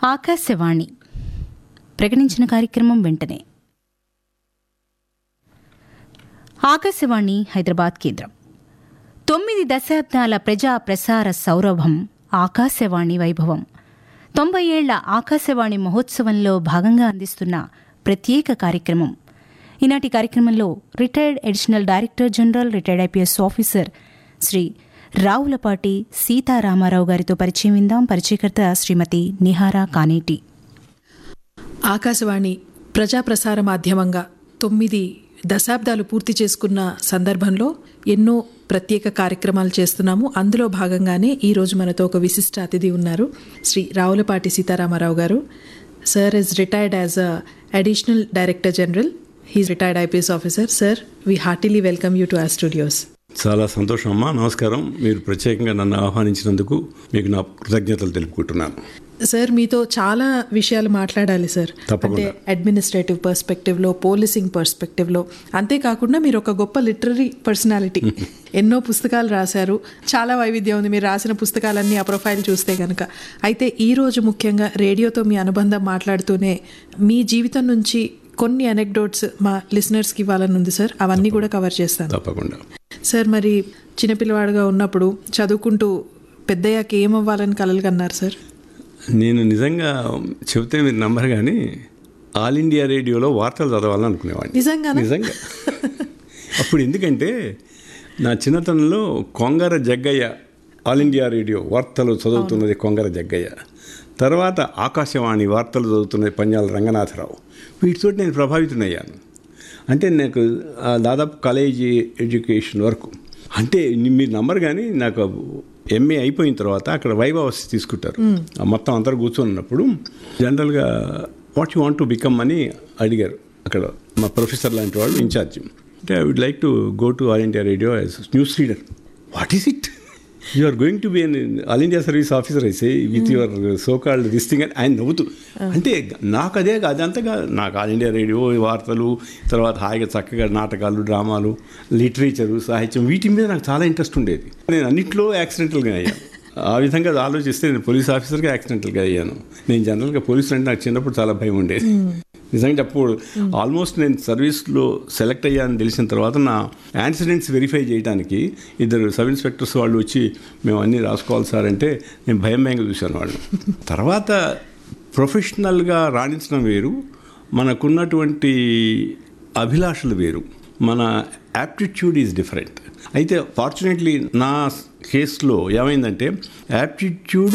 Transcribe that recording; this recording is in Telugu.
ఆకాశవాణి ప్రకటించిన కార్యక్రమం వెంటనే ఆకాశవాణి హైదరాబాద్ కేంద్రం తొమ్మిది దశాబ్దాల ప్రజా ప్రసార సౌరభం ఆకాశవాణి వైభవం తొంభై ఏళ్ల ఆకాశవాణి మహోత్సవంలో భాగంగా అందిస్తున్న ప్రత్యేక కార్యక్రమం ఈనాటి కార్యక్రమంలో retired additional director general retired IPS officer Shri Ravulapati Sitaramarao గారితో పరిచయం విందాం పరిచయకర్త శ్రీమతి నిహారా కానేటి ఆకాశవాణి ప్రజా ప్రసార మాధ్యమంగా తొమ్మిది దశాబ్దాలు పూర్తి చేసుకున్న సందర్భంలో ఎన్నో ప్రత్యేక కార్యక్రమాలు చేస్తున్నాము అందులో భాగంగానే ఈరోజు మనతో ఒక విశిష్ట అతిథి ఉన్నారు Shri Ravulapati Sitaramarao garu sir is retired as a additional director general he's retired IPS officer sir we heartily welcome you to our studios చాలా సంతోషం అమ్మా నమస్కారం మీరు ప్రత్యేకంగా నన్ను ఆహ్వానించినందుకు మీకు నా కృతజ్ఞతలు తెలుపుకుంటున్నాను సార్ మీతో చాలా విషయాలు మాట్లాడాలి సార్ తప్పకుండా. అంటే అడ్మినిస్ట్రేటివ్ పర్స్పెక్టివ్లో పోలీసింగ్ పర్స్పెక్టివ్లో అంతేకాకుండా మీరు ఒక గొప్ప లిటరరీ పర్సనాలిటీ ఎన్నో పుస్తకాలు రాశారు చాలా వైవిధ్యం ఉంది మీరు రాసిన పుస్తకాలన్నీ ఆ ప్రొఫైల్ చూస్తే కనుక అయితే ఈ రోజు ముఖ్యంగా రేడియోతో మీ అనుబంధం మాట్లాడుతూనే మీ జీవితం నుంచి కొన్ని అనెక్డోట్స్ మా లిసనర్స్కి ఇవ్వాలని ఉంది సార్ అవన్నీ కూడా కవర్ చేస్తాను తప్పకుండా సార్ మరి చిన్నపిల్లవాడుగా ఉన్నప్పుడు చదువుకుంటూ పెద్దయ్యాక ఏమవ్వాలని కలలు కన్నారు సార్ నేను నిజంగా చెబితే మీరు నంబర్ కానీ ఆల్ ఇండియా రేడియోలో వార్తలు చదవాలని అనుకునేవాడిని నిజంగానా? నిజంగా అప్పుడు ఎందుకంటే నా చిన్నతనంలో Kongara Jaggayya All India Radio వార్తలు చదువుతున్నది కొంగర జగ్గయ్య తర్వాత ఆకాశవాణి వార్తలు చదువుతున్నది పంజాల రంగనాథరావు వీటితో నేను ప్రభావితునయ్యాను అంటే నాకు ఆ, దాదాపు కాలేజీ ఎడ్యుకేషన్ వరకు అంటే ని- మీరు నమ్మరు కానీ నాకు ఎంఏ అయిపోయిన తర్వాత అక్కడ వైభవస్థ తీసుకుంటారు ఆ మొత్తం అందరు కూర్చొని ఉన్నప్పుడు జనరల్గా what you want to become అని అడిగారు అక్కడ మా ప్రొఫెసర్ లాంటి వాళ్ళు ఇన్ఛార్జ్ అంటే I would like to go to All India Radio as news reader what is it you are going to be an All India service officer అయితే with your so called this thing అని ఆయన నవ్వుతూ అంటే నాకు అదే కాదు అదంతగా నాకు ఆల్ ఇండియా రేడియో వార్తలు తర్వాత హాయిగా చక్కగా నాటకాలు డ్రామాలు లిటరేచరు సాహిత్యం వీటి మీద నాకు చాలా ఇంట్రెస్ట్ ఉండేది నేను అన్నింటిలో యాక్సిడెంటల్గా అయ్యాను ఆ విధంగా ఆలోచిస్తే నేను పోలీస్ ఆఫీసర్గా యాక్సిడెంటల్గా అయ్యాను నేను జనరల్గా పోలీసు అంటే నాకు చిన్నప్పుడు చాలా భయం ఉండేది నిజంగా అప్పుడు ఆల్మోస్ట్ నేను సర్వీస్లో సెలెక్ట్ అయ్యానని తెలిసిన తర్వాత నా యాక్సిడెంట్స్ వెరిఫై చేయడానికి ఇద్దరు సబ్ ఇన్స్పెక్టర్స్ వాళ్ళు వచ్చి మేము అన్నీ రాసుకోవాలి సార్ అంటే నేను భయం భయంగా చూశాను వాళ్ళు తర్వాత ప్రొఫెషనల్గా రాణించడం వేరు మనకున్నటువంటి అభిలాషలు వేరు మన యాప్టిట్యూడ్ ఈజ్ డిఫరెంట్ అయితే ఫార్చునేట్లీ నా కేసులో ఏమైందంటే యాప్టిట్యూడ్